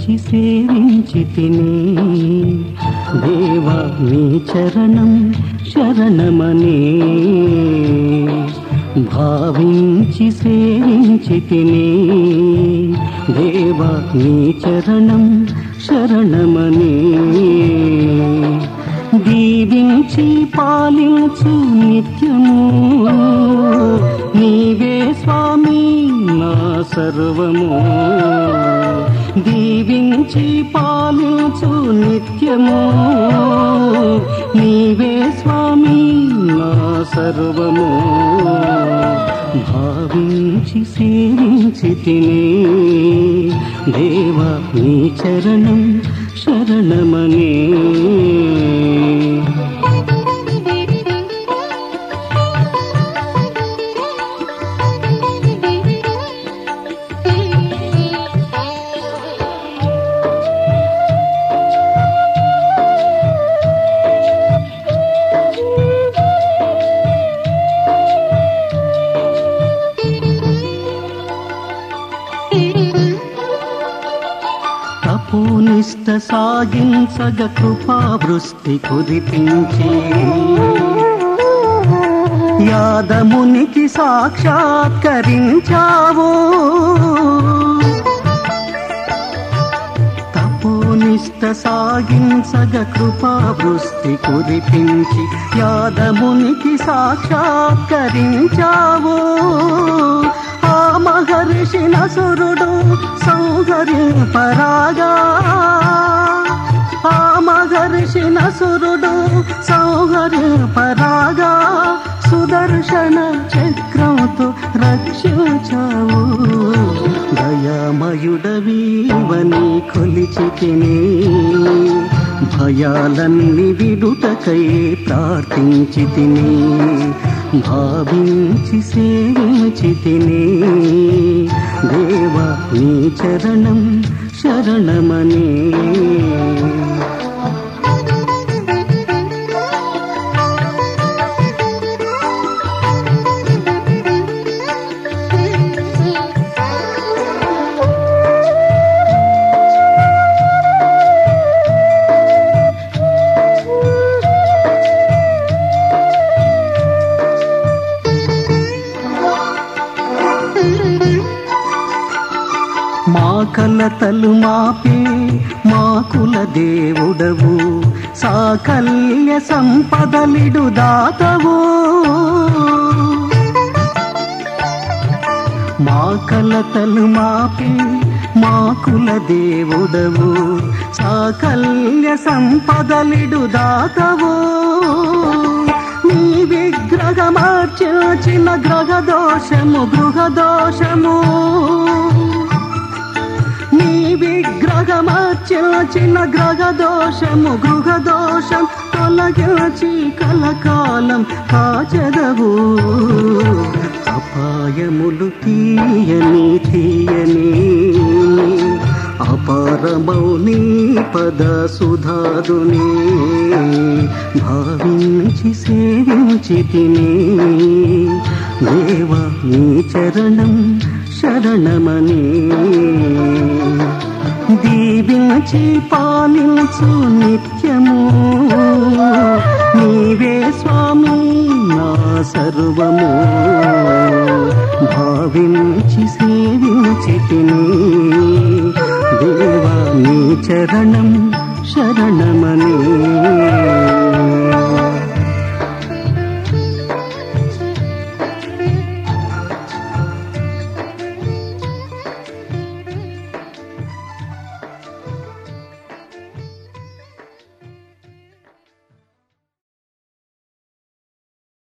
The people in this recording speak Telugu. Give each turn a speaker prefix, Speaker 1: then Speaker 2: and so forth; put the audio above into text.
Speaker 1: భావించి సేవించి తిని దేవా నీ చరణం శరణమని భావించి సేవించి తిని దేవా నీ చరణం శరణమని దీవించి పాలించు నిత్యము నీవే స్వామి నా సర్వము దీవించి పాలించు నిత్యము నీవే స్వామి నా సర్వము భావించి సేవించి తిని దేవా నీ చరణం శరణమనే తపోనిష్ట సాగించగ కృపావృష్టి కురిపించి యాదమునికి సాక్షాత్కరించావు తపోనిష్ట సాగించగ కృపావృష్టి కురిపించి యాదమునికి సాక్షాత్కరించావు ఆ మహర్షి నసురుడు సౌహరింపరాగా ఆ మహర్షి నసురుడు సౌహరింపరాగా సుదర్శన చక్రంతో రక్షించావు దయామయుడవీవని కొలిచి తిని భయాలన్నీ విడుటకై ప్రార్థించి తిని భావించి సేవించి తిని దేవా నీ చరణం శరణమని మా కలతలు మాపే మా కుల దేవుడవు సాకల్య సంపదలిడు దాతవు మా కలతలు మాపే మా కుల దేవుడవు సాకల్య సంపదలిడు దాతవు నీ విగ్రహమార్చిన గ్రహ దోషము గృహ దోషము నీ విగ్రహమార్చిన గ్రహ దోషము గృహ దోషం తొలగించి కలకాలం కాచదవు అపాయములు తీయని తీయని అపారమౌని పద సుధాదుని భావించి సేవించి తిని దేవా నీ చరణం శరణమని దీవించి పాలించు నిత్యము నీవే స్వామి నా సర్వము భావించి సేవించి తిని దేవా నీ చరణం శరణమని